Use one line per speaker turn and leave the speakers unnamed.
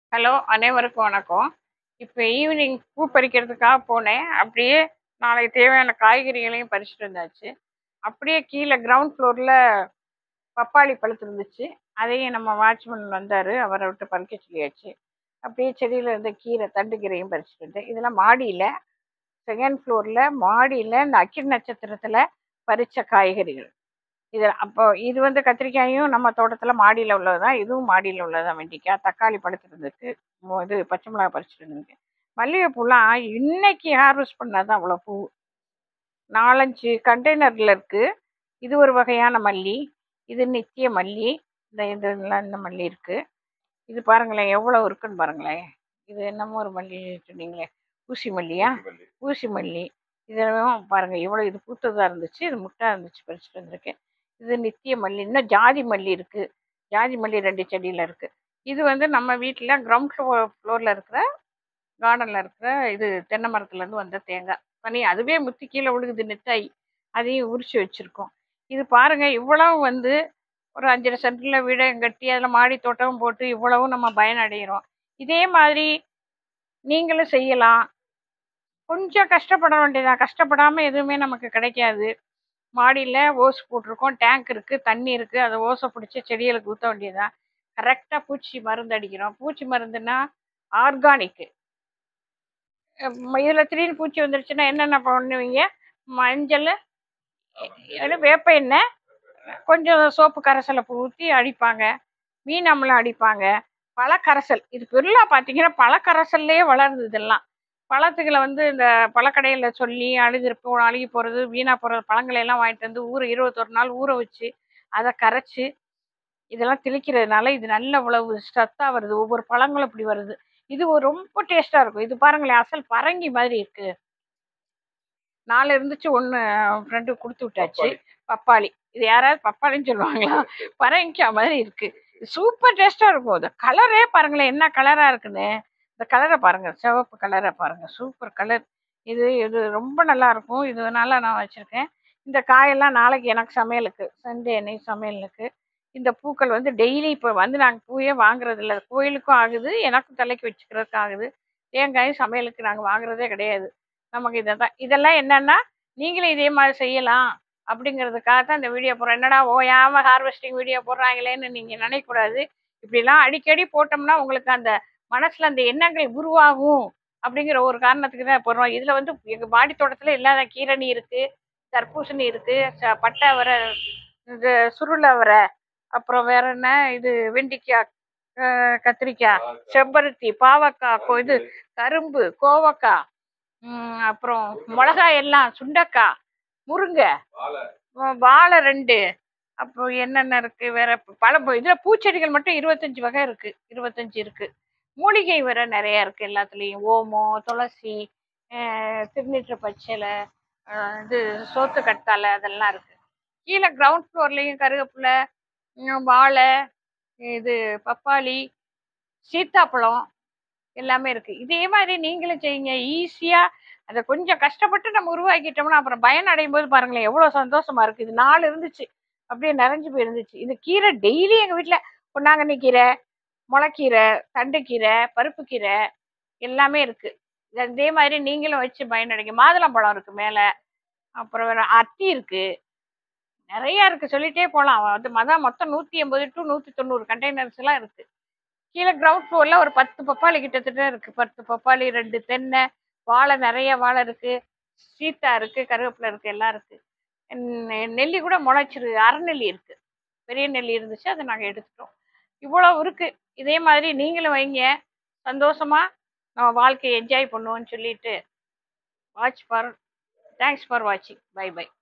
hello அனைவருக்கும் வணக்கம் இப்போ ஈவினிங் பூ பறிக்கிறதுக்காக போனேன் அப்படியே நாளைக்கு தேவையான காய்கறிகளையும் பறிச்சுட்டு வந்தாச்சு அப்படியே கீழே கிரவுண்ட் ஃப்ளோரில் பப்பாளி பழுத்து இருந்துச்சு அதையும் நம்ம வாட்ச்மேன் வந்தார் அவரை விட்டு பறிக்க சொல்லியாச்சு அப்படியே செடியில் இருந்த கீரை தண்டு கீரையும் பறிச்சுட்டு வந்தேன் இதெல்லாம் மாடியில் செகண்ட் ஃப்ளோரில் மாடியில் இந்த அக்கிர நட்சத்திரத்தில் பறித்த காய்கறிகள் இது அப்போ இது வந்து கத்திரிக்காயும் நம்ம தோட்டத்தில் மாடியில் உள்ளது தான் இதுவும் மாடியில் உள்ளது தான் வெண்டிக்காய் தக்காளி பழுத்து இருந்துச்சு மொ- இது பச்சை மிளகாய் பறிச்சுட்டு இருந்துருக்கு மல்லிகைப்பூலாம் இன்னைக்கு ஹார்வெஸ்ட் பண்ணால் தான் அவ்வளோ பூ நாலஞ்சு கண்டெய்னரில் இருக்குது இது ஒரு வகையான மல்லி இது நித்திய மல்லி இந்த இதெல்லாம் இந்த மல்லி இருக்குது இது பாருங்களேன் எவ்வளோ இருக்குன்னு பாருங்களேன் இது என்னமோ ஒரு மல்லி சொன்னீங்களே ஊசி மல்லியா ஊசி மல்லி இதெல்லாம் பாருங்கள் எவ்வளோ இது பூத்ததாக இருந்துச்சு இது முட்டா இருந்துச்சு பறிச்சுட்டு வந்திருக்கேன் இது நித்திய மல்லி இன்னும் ஜாதி மல்லி இருக்குது ஜாதி மல்லி ரெண்டு செடியில் இருக்குது இது வந்து நம்ம வீட்டில் கிரவுண்ட் ஃப்ளோர் ஃப்ளோரில் இருக்கிற கார்டனில் இருக்கிற இது தென்னை மரத்துலேருந்து வந்த தேங்காய் தனி அதுவே முத்தி கீழே விழுகுது நெத்தாய் அதையும் உரிச்சு வச்சுருக்கோம் இது பாருங்கள் இவ்வளவு வந்து ஒரு அஞ்சரை சென்டில் வீடையும் கட்டி அதில் மாடி தோட்டமும் போட்டு இவ்வளவும் நம்ம பயனடைகிறோம் இதே மாதிரி நீங்களும் செய்யலாம் கொஞ்சம் கஷ்டப்பட வேண்டியதான் கஷ்டப்படாமல் எதுவுமே நமக்கு கிடைக்காது மாடியில் ஓஸ் போட்டிருக்கோம் டேங்க் இருக்குது தண்ணி இருக்குது அதை ஓஸை பிடிச்சி செடிகளுக்கு ஊற்ற வேண்டியதுதான் கரெக்டாக பூச்சி மருந்து அடிக்கிறோம் பூச்சி மருந்துன்னா ஆர்கானிக்கு இதில் திடீர்னு பூச்சி வந்துருச்சுன்னா என்னென்ன பண்ணுவீங்க மஞ்சள் எ- வேப்ப எண்ணெய் கொஞ்சம் சோப்பு கரைசலை ஊற்றி அடிப்பாங்க மீன் அமிலம் அடிப்பாங்க பழக்கரைசல் இது பெருளாக பார்த்தீங்கன்னா பழக்கரைசல்லையே வளருது இதெல்லாம் பழத்துக்களை வந்து இந்த பழக்கடையில் சொல்லி அழுகிருப்போ அழுகி போகிறது வீணாக போகிற பழங்களை எல்லாம் வாங்கிட்டு வந்து ஊற இருபத்தொரு நாள் ஊற வச்சு அதை கரைச்சி இதெல்லாம் தெளிக்கிறதுனால இது நல்ல உழவு சத்தாக வருது ஒவ்வொரு பழங்களும் இப்படி வருது இது ஒரு ரொம்ப டேஸ்ட்டாக இருக்கும் இது பாருங்களேன் அசல் பரங்கி மாதிரி இருக்குது நாலு இருந்துச்சு ஒன்று ஃப்ரெண்டு கொடுத்து விட்டாச்சு பப்பாளி இது யாராவது பப்பாளின்னு சொல்லுவாங்களா பரங்கிக்காய் மாதிரி இருக்கு சூப்பர் டேஸ்ட்டாக இருக்கும் இந்த கலரே பாருங்களேன் என்ன கலராக இருக்குன்னு இந்த கலரை பாருங்க சிவப்பு கலரை பாருங்க சூப்பர் கலர் இது இது ரொம்ப நல்லா இருக்கும் இதனால நான் வச்சுருக்கேன் இந்த காயெல்லாம் நாளைக்கு எனக்கு சமையலுக்கு சண்டே அன்னைக்கு சமையலுக்கு இந்த பூக்கள் வந்து டெய்லி இப்போ வந்து நாங்கள் பூவே வாங்குறது இல்லை கோயிலுக்கும் ஆகுது எனக்கும் தலைக்கு வச்சுக்கிறதுக்கு ஆகுது தேங்காயும் சமையலுக்கு நாங்கள் வாங்குறதே கிடையாது நமக்கு இதை தான் இதெல்லாம் என்னன்னா நீங்களும் இதே மாதிரி செய்யலாம் அப்படிங்கிறதுக்காக தான் இந்த வீடியோ போடுறோம் என்னடா ஓயாம ஹார்வெஸ்டிங் வீடியோ போடுறாங்களேன்னு நீங்கள் நினைக்கக்கூடாது இப்படிலாம் அடிக்கடி போட்டோம்னா உங்களுக்கு அந்த மனசில் அந்த எண்ணங்கள் உருவாகும் அப்படிங்கிற ஒரு காரணத்துக்கு தான் போடுறோம் இதில் வந்து எங்கள் மாடி தோட்டத்தில் இல்லாத கீரணி இருக்குது தர்பூசணி இருக்குது பட்டை அவரை இது சுருளை அவரை அப்புறம் வேற என்ன இது வெண்டிக்காய் அஹ் கத்திரிக்காய் செம்பருத்தி பாவக்காய் கொ- இது கரும்பு கோவக்காய் ம், அப்புறம் மிளகாய் எல்லாம் சுண்டக்காய் முருங்கை வ- வாழை ரெண்டு அப்புறம் என்னென்ன இருக்கு வேற ப- பல ப- இதுல பூச்செடிகள் மட்டும் இருபத்தஞ்சு வகை இருக்கு இருபத்தஞ்சு இருக்கு மூலிகை வேற நிறைய இருக்கு எல்லாத்துலேயும் ஓமம் துளசி அஹ், திருநீற்று பச்சிலை அஹ், இது சோத்து கத்தாழை அதெல்லாம் இருக்கு கீழே கிரவுண்ட் ஃப்ளோர்லேயும் கருவேப்பிலை ம், வாழை இது பப்பாளி சீத்தாப்பழம் எல்லாமே இருக்கு இதே மாதிரி நீங்களும் செய்யுங்க ஈஸியா அதை கொஞ்சம் கஷ்டப்பட்டு நம்ம உருவாக்கிட்டோம்னா அப்புறம் பயன் அடையும் போது பாருங்களேன் எவ்வளவு சந்தோஷமா இருக்கு இது நாலு இருந்துச்சு அப்படியே நிறைஞ்சு போயிருந்துச்சு இந்த கீரை டெய்லி எங்க வீட்டுல பொன்னாங்கண்ணி கீரை முளைக்கீரை தண்டுக்கீரை பருப்பு கீரை எல்லாமே இருக்கு இது இதே மாதிரி நீங்களும் வச்சு பயனடைங்க மாதுளம்பழம் இருக்கு மேல அப்புறம் வேற அத்தி இருக்கு நிறைய இருக்கு சொல்லிட்டே போகலாம் அது மொதல் மொத்தம் நூற்றி எண்பது டு நூற்றி தொண்ணூறு கண்டெய்னர்ஸ் எல்லாம் இருக்கு கீழே கிரவுண்ட் ஃப்ளோரில் ஒரு பத்து பப்பாளி கிட்டத்தட்ட இருக்கு பத்து பப்பாளி ரெண்டு தென்னை வாழை நிறைய வாழை இருக்கு சீத்தா இருக்கு கருவேப்பிலை இருக்கு எல்லாம் இருக்கு நெ- நெல்லி கூட முளைச்சிரு அரைநெல்லி இருக்கு பெரிய நெல்லி இருந்துச்சு அதை நாங்கள் எடுத்துட்டோம் இவ்வளோ இருக்கு இதே மாதிரி நீங்களும் வைங்க சந்தோஷமா நம்ம வாழ்க்கையை என்ஜாய் பண்ணுவோம்னு சொல்லிட்டு வாட்ச் ஃபார் தேங்க்ஸ் ஃபார் வாட்சிங் பை பை